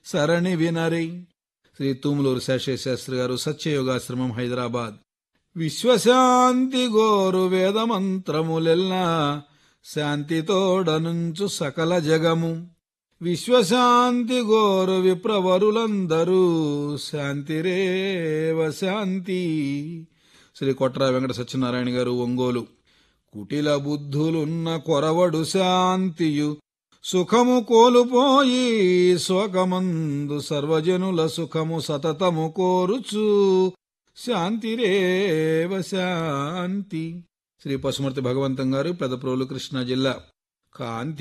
సరణి వినరి శ్రీ తూములూరు శేషయ్య శాస్త్రి గారు సత్యయోగాశ్రమం హైదరాబాద్ విశ్వశాంతి గోరు వేదమంత్రములెల్లా శాంతితోడనుంచు సకల జగము విశ్వశాంతి గోరు విప్రవరులందరూ శాంతిరేవ శాంతి శ్రీ కొట్రా వెంకట సత్యనారాయణ గారు ఒంగోలు కుటిల బుద్ధులున్న కొరవడు శాంతియు సుఖము కోలుపోయి శోకమందు సర్వజనుల సుఖము సతతము కోరుచు శాంతిరేవ శాంతి శ్రీ పశుమర్తి భగవంతం గారు పెదప్రోలు కృష్ణా జిల్లా కాంతి